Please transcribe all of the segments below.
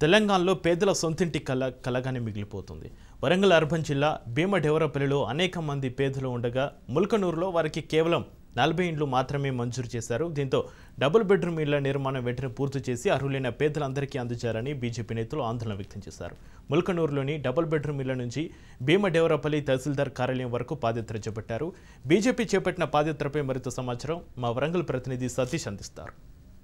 తెలంగాణలో పేదల సొంతింటి కళ కలగానే మిగిలిపోతుంది వరంగల్ అర్బన్ జిల్లా భీమడెవరపల్లిలో అనేక మంది పేదలు ఉండగా ముల్కనూరులో వారికి కేవలం నలభై ఇండ్లు మాత్రమే మంజూరు చేశారు దీంతో డబుల్ బెడ్రూమ్ ఇళ్ల నిర్మాణం వెంటనే పూర్తి చేసి అర్హులైన పేదలందరికీ అందజేయాలని బీజేపీ నేతలు ఆందోళన వ్యక్తం చేశారు ముల్కనూరులోని డబుల్ బెడ్రూమ్ ఇళ్ల నుంచి భీమడెవరపల్లి తహసీల్దార్ కార్యాలయం వరకు పాదయాత్ర చేపట్టారు బీజేపీ చేపట్టిన పాదయాత్రపై మరింత సమాచారం మా వరంగల్ ప్రతినిధి సతీష్ అందిస్తారు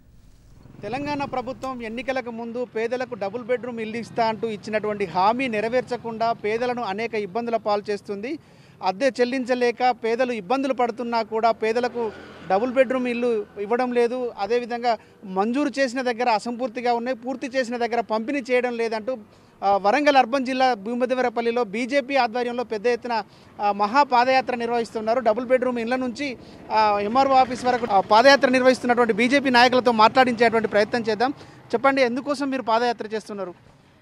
తెలంగాణ ప్రభుత్వం ఎన్నికలకు ముందు పేదలకు డబుల్ బెడ్రూమ్ ఇల్లు ఇస్తా అంటూ ఇచ్చినటువంటి హామీ నెరవేర్చకుండా పేదలను అనేక ఇబ్బందుల పాలు చేస్తుంది అద్దె చెల్లించలేక పేదలు ఇబ్బందులు పడుతున్నా కూడా పేదలకు డబుల్ బెడ్రూమ్ ఇల్లు ఇవ్వడం లేదు అదేవిధంగా మంజూరు చేసిన దగ్గర అసంపూర్తిగా ఉన్నాయి పూర్తి చేసిన దగ్గర పంపిణీ చేయడం లేదంటూ ఆ, వరంగల్ అర్బన్ జిల్లా భీమదేవరపల్లిలో బీజేపీ ఆధ్వర్యంలో పెద్ద ఎత్తున ఆ, మహా పాదయాత్ర నిర్వహిస్తున్నారు డబుల్ బెడ్రూమ్ ఇళ్ల నుంచి ఎంఆర్ఓ ఆఫీస్ వరకు ఆ, పాదయాత్ర నిర్వహిస్తున్నటువంటి బీజేపీ నాయకులతో మాట్లాడించేటువంటి ప్రయత్నం చేద్దాం చెప్పండి ఎందుకోసం మీరు పాదయాత్ర చేస్తున్నారు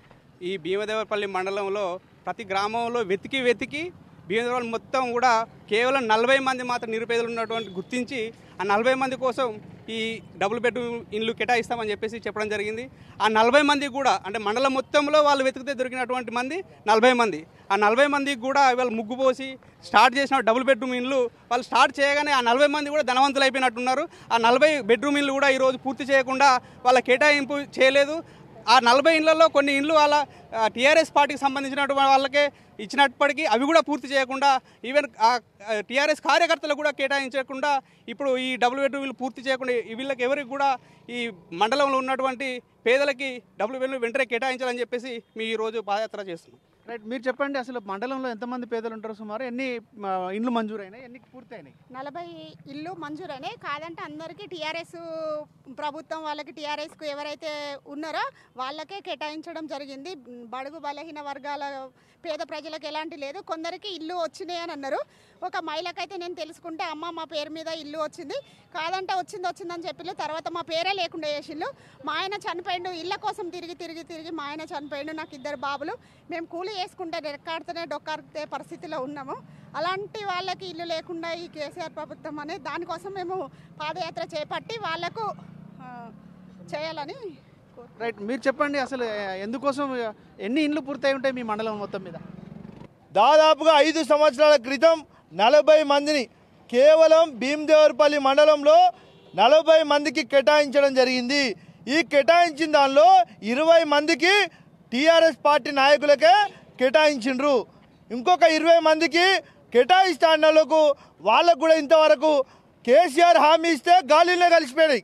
ఈ భీమదేవరపల్లి మండలంలో ప్రతి గ్రామంలో వెతికి వెతికి భీమదేవరపల్లి మొత్తం కూడా కేవలం నలభై మంది మాత్రం నిరుపేదలు ఉన్నటువంటి గుర్తించి ఆ నలభై మంది కోసం ఈ డబుల్ బెడ్రూమ్ ఇండ్లు కేటాయిస్తామని చెప్పేసి చెప్పడం జరిగింది ఆ నలభై మంది కూడా అంటే మండలం మొత్తంలో వాళ్ళు వెతికితే దొరికినటువంటి మంది నలభై మంది ఆ నలభై మందికి కూడా వాళ్ళు ముగ్గు పోసి స్టార్ట్ చేసిన డబుల్ బెడ్రూమ్ ఇండ్లు వాళ్ళు స్టార్ట్ చేయగానే ఆ నలభై మంది కూడా ధనవంతులు అయిపోయినట్టున్నారు ఆ నలభై బెడ్రూమ్ ఇండ్లు కూడా ఈరోజు పూర్తి చేయకుండా వాళ్ళ కేటాయింపు చేయలేదు ఆ నలభై ఇండ్లలో కొన్ని ఇండ్లు వాళ్ళ టీఆర్ఎస్ పార్టీకి సంబంధించినటువంటి వాళ్ళకే ఇచ్చినప్పటికీ అవి కూడా పూర్తి చేయకుండా ఈవెన్ ఆ టీఆర్ఎస్ కార్యకర్తలకు కూడా కేటాయించకుండా ఇప్పుడు ఈ డబుల్ బెడ్రూమ్ ఇల్లు పూర్తి చేయకుండా ఈ వీళ్ళకి ఎవరికి కూడా ఈ మండలంలో ఉన్నటువంటి పేదలకి డబుల్ బెడ్రూమ్ వెంటనే కేటాయించాలని చెప్పేసి మీ ఈ రోజు పాదయాత్ర చేస్తున్నాం రైట్ మీరు చెప్పండి అసలు మండలంలో ఎంతమంది పేదలు ఉంటారు సుమారు ఎన్ని ఆ, ఇండ్లు మంజూరైనాయి ఎన్ని పూర్తి అయినాయి నలభై ఇల్లు మంజూరనే కాదంటే అందరికీ టీఆర్ఎస్ ప్రభుత్వం వాళ్ళకి టీఆర్ఎస్కు ఎవరైతే ఉన్నారో వాళ్ళకే కేటాయించడం జరిగింది బడుగు బలహీన వర్గాల పేద ప్రజలకు ఎలాంటి లేదు కొందరికి ఇల్లు వచ్చినాయి అని అన్నారు ఒక మహిళకైతే నేను తెలుసుకుంటే అమ్మ మా పేరు మీద ఇల్లు వచ్చింది కాదంటే వచ్చింది వచ్చిందని చెప్పిళ్ళు తర్వాత మా పేరే లేకుండా చేసిళ్ళు మా ఆయన చనిపోయిండు ఇళ్ళ కోసం తిరిగి తిరిగి తిరిగి మా ఆయన చనిపోయిండు నాకు ఇద్దరు బాబులు మేము కూలి చేసుకుంటే రెక్కాడితేనే డొక్కాడితే పరిస్థితిలో ఉన్నాము అలాంటి వాళ్ళకి ఇల్లు లేకుండా ఈ కేసీఆర్ ప్రభుత్వం అనేది దానికోసం మేము పాదయాత్ర చేపట్టి వాళ్లకు ఆ, చేయాలని కోరు- రైట్ మీరు చెప్పండి అసలు ఆ, ఎందుకోసం ఆ, ఎన్ని ఇండ్లు పూర్తయి ఉంటాయి మీ మండలం మొత్తం మీద దాదాపుగా ఐదు సంవత్సరాల క్రితం నలభై మందిని కేవలం భీమదేవరపల్లి మండలంలో నలభై మందికి కేటాయించడం జరిగింది ఈ కేటాయించిన దానిలో ఇరవై మందికి టీఆర్ఎస్ పార్టీ నాయకులకే కేటాయించిండ్రు ఇంకొక ఇరవై మందికి కేటాయిస్తాండలకు వాళ్ళకు కూడా ఇంతవరకు కేసీఆర్ హామీ ఇస్తే గాలిలో కలిసిపోయినాయి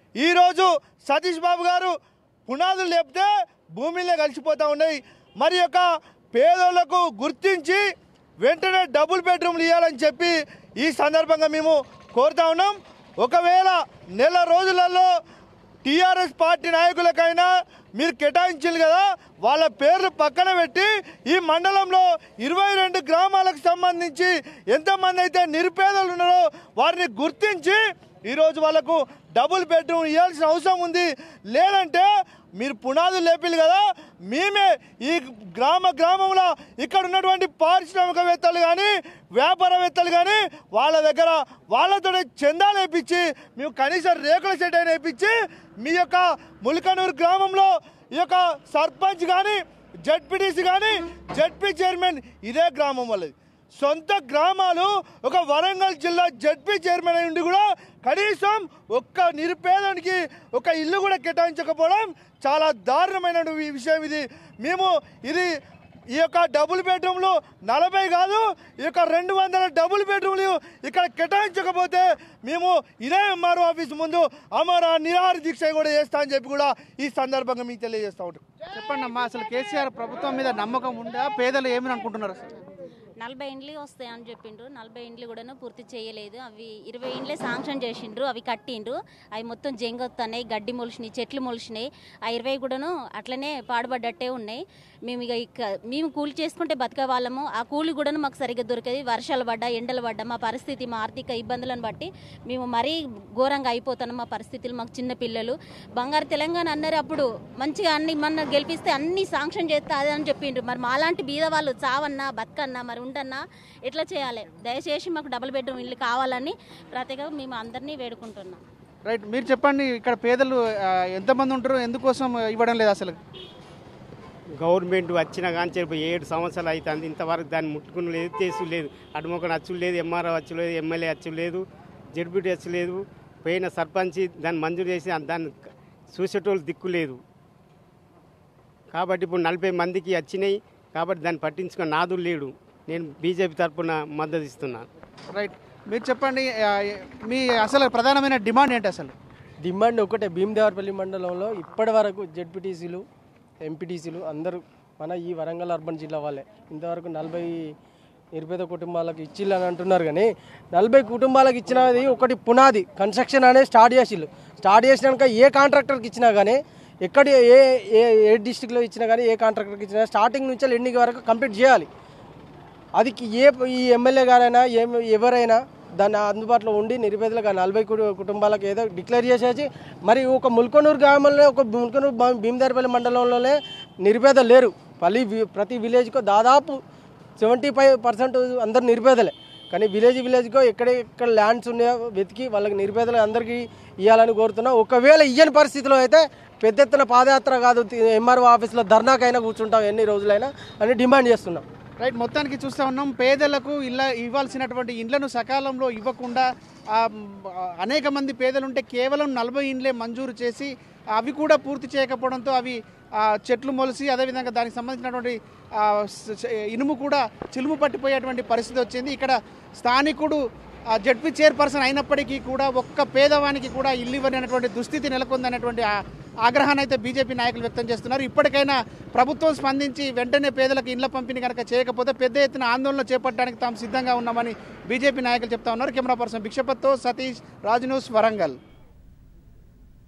ఈరోజు సతీష్ బాబు గారు పునాదులు లేపితే భూమిలో కలిసిపోతూ ఉన్నాయి మరి యొక్క పేదోళ్లకు గుర్తించి వెంటనే డబుల్ బెడ్రూమ్లు ఇవ్వాలని చెప్పి ఈ సందర్భంగా మేము కోరుతా ఉన్నాం ఒకవేళ నెల రోజులలో టీఆర్ఎస్ పార్టీ నాయకులకైనా మీరు కేటాయించారు కదా వాళ్ళ పేర్లు పక్కన పెట్టి ఈ మండలంలో ఇరవై రెండు గ్రామాలకు సంబంధించి ఎంతమంది అయితే నిరుపేదలు ఉన్నారో వారిని గుర్తించి ఈరోజు వాళ్ళకు డబుల్ బెడ్రూమ్ ఇవ్వాల్సిన అవసరం ఉంది లేదంటే మీరు పునాదులు లేపిల్లు కదా మేమే ఈ గ్రామ గ్రామంలో ఇక్కడ ఉన్నటువంటి పారిశ్రామికవేత్తలు కానీ వ్యాపారవేత్తలు కానీ వాళ్ళ దగ్గర వాళ్ళతో చందాలు వేయించి మేము కనీసం రేకుల సెట్ అయినా వేయించి మీ యొక్క ముల్కనూరు గ్రామంలో ఈ యొక్క సర్పంచ్ కానీ జడ్పీటీసీ కానీ జడ్పీ చైర్మన్ ఇదే గ్రామం వాళ్ళది సొంత గ్రామాలు ఒక వరంగల్ జిల్లా జడ్పీ చైర్మన్ అయి ఉండి కూడా కనీసం ఒక్క నిరుపేదనికి ఒక ఇల్లు కూడా కేటాయించకపోవడం చాలా దారుణమైన ఈ విషయం ఇది మేము ఇది ఈ యొక్క డబుల్ బెడ్రూమ్లు నలభై కాదు ఈ యొక్క రెండు వందల డబుల్ బెడ్రూమ్లు ఇక్కడ కేటాయించకపోతే మేము ఇదే ఎంఆర్ఓ ఆఫీస్ ముందు అమర నిరాహార దీక్ష కూడా చేస్తా అని చెప్పి కూడా ఈ సందర్భంగా మీకు తెలియజేస్తా ఉంటాం చెప్పండి అమ్మా అసలు కేసీఆర్ ప్రభుత్వం మీద నమ్మకం ఉందా పేదలు ఏమని అనుకుంటున్నారు అసలు నలభై ఇండ్లు వస్తాయని చెప్పిండ్రు నలభై ఇండ్లు కూడాను పూర్తి చేయలేదు అవి ఇరవై ఇండ్లే శాంక్షన్ చేసిండ్రు అవి కట్టిండ్రు అవి మొత్తం జంగొస్తున్నాయి గడ్డి మొలిసినాయి చెట్లు మొలిసినాయి ఆ ఇరవై కూడాను అట్లనే పాడుపడ్డట్టే ఉన్నాయి మేము ఇక ఇక మేము కూలి చేసుకుంటే బతికే వాళ్ళము ఆ కూలి కూడాను మాకు సరిగ్గా దొరికేది వర్షాలు పడ్డా ఎండలు పడ్డా మా పరిస్థితి మా ఆర్థిక ఇబ్బందులను బట్టి మేము మరీ ఘోరంగా అయిపోతున్నాం మా పరిస్థితులు మాకు చిన్న పిల్లలు బంగారు తెలంగాణ అన్నారు అప్పుడు మంచిగా అన్ని మన గెలిపిస్తే అన్ని శాంక్షన్ చేస్తే అదే అని చెప్పిండ్రు మరి మాలాంటి బీద వాళ్ళు చావన్నా బతకన్నా మరి ఉండన్నా ఎట్లా చేయాలి దయచేసి మాకు డబుల్ బెడ్రూమ్ ఇల్లు కావాలని ప్రతిగా మేము అందరినీ వేడుకుంటున్నాం రైట్ మీరు చెప్పండి ఇక్కడ పేదలు ఆ, ఎంతమంది ఉంటారు ఎందుకోసం ఇవ్వడం లేదు అసలు గవర్నమెంట్ వచ్చిన కానీ చెప్పి ఏడు సంవత్సరాలు అవుతుంది ఇంతవరకు దాన్ని ముట్టుకుని లేదు చేసు లేదు అటుమొక అచ్చు లేదు ఎంఆర్ఓ అచ్చు లేదు ఎమ్మెల్యే అచ్చు లేదు జడ్పీటీ అచ్చు లేదు పోయిన సర్పంచ్ దాన్ని మంజూరు చేసి దాన్ని చూసేటోళ్ళు దిక్కు లేదు కాబట్టి ఇప్పుడు నలభై మందికి వచ్చినాయి కాబట్టి దాన్ని పట్టించుకుని నాదు లేడు నేను బీజేపీ తరఫున మద్దతు ఇస్తున్నాను రైట్ మీరు చెప్పండి ఆ, మీ అసలు ప్రధానమైన డిమాండ్ ఏంటి అసలు డిమాండ్ ఒకటే భీమదేవరపల్లి మండలంలో ఇప్పటి వరకు జెడ్పీటీసీలు ఎంపీటీసీలు అందరూ మన ఈ వరంగల్ అర్బన్ జిల్లా వాళ్ళే ఇంతవరకు నలభై నిరుపేద కుటుంబాలకు ఇచ్చిల్లని అంటున్నారు కానీ నలభై కుటుంబాలకు ఇచ్చినది ఒకటి పునాది కన్స్ట్రక్షన్ అనేది స్టార్ట్ చేసిల్లు స్టార్ట్ చేసినాక ఏ కాంట్రాక్టర్కి ఇచ్చినా కానీ ఎక్కడ ఏ ఏ ఏ డిస్టిక్లో ఇచ్చినా కానీ ఏ కాంట్రాక్టర్కి ఇచ్చినా స్టార్టింగ్ నుంచి ఎండింగ్ వరకు కంప్లీట్ చేయాలి అది ఏ ఈ ఎమ్మెల్యే గారైనా ఏం ఎవరైనా దాన్ని అందుబాటులో ఉండి నిరుపేదలకు ఆ నలభై కు- కుటుంబాలకు ఏదో డిక్లేర్ చేసేసి మరి ఒక ముల్కొనూరు గ్రామంలో ఒక ముల్కొనూరు బ- భీమదారిపల్లి మండలంలోనే నిరుపేదలు లేరు పల్లి వి- ప్రతి విలేజ్కు దాదాపు సెవెంటీ ఫైవ్ పర్సెంట్ అందరు నిరుపేదలే కానీ విలేజ్ విలేజ్కో ఎక్కడ ఎక్కడ ల్యాండ్స్ ఉన్నాయో వెతికి వాళ్ళకి నిరుపేదలు అందరికీ ఇవ్వాలని కోరుతున్నా ఒకవేళ ఇయ్యని పరిస్థితిలో అయితే పెద్ద ఎత్తున పాదయాత్ర కాదు ఎంఆర్ఓ ఆఫీస్లో ధర్నాకైనా కూర్చుంటాం ఎన్ని రోజులైనా అని డిమాండ్ చేస్తున్నాం రైట్ మొత్తానికి చూస్తూ ఉన్నాం పేదలకు ఇళ్ళ ఇవ్వాల్సినటువంటి ఇండ్లను సకాలంలో ఇవ్వకుండా ఆ, మ్, అనేక మంది పేదలుంటే కేవలం నలభై ఇండ్లే మంజూరు చేసి అవి కూడా పూర్తి చేయకపోవడంతో అవి ఆ, చెట్లు మొలిసి అదేవిధంగా దానికి సంబంధించినటువంటి ఆ, స- స- ఇనుము కూడా చిలుము పట్టిపోయేటువంటి పరిస్థితి వచ్చింది ఇక్కడ స్థానికుడు ఆ, జడ్పీ చైర్పర్సన్ అయినప్పటికీ కూడా ఒక్క పేదవానికి కూడా ఇల్లు ఇవ్వనటువంటి దుస్థితి నెలకొందనేటువంటి ఆ- ఆగ్రహాన్ని అయితే బీజేపీ నాయకులు వ్యక్తం చేస్తున్నారు ఇప్పటికైనా ప్రభుత్వం స్పందించి వెంటనే పేదలకు ఇండ్ల పంపిణీ కనుక చేయకపోతే పెద్ద ఎత్తున ఆందోళన చేపట్టడానికి తాము సిద్ధంగా ఉన్నామని బీజేపీ నాయకులు చెప్తా ఉన్నారు కెమెరా పర్సన్ భిక్షపత్తో సతీష్ రాజ్ న్యూస్ వరంగల్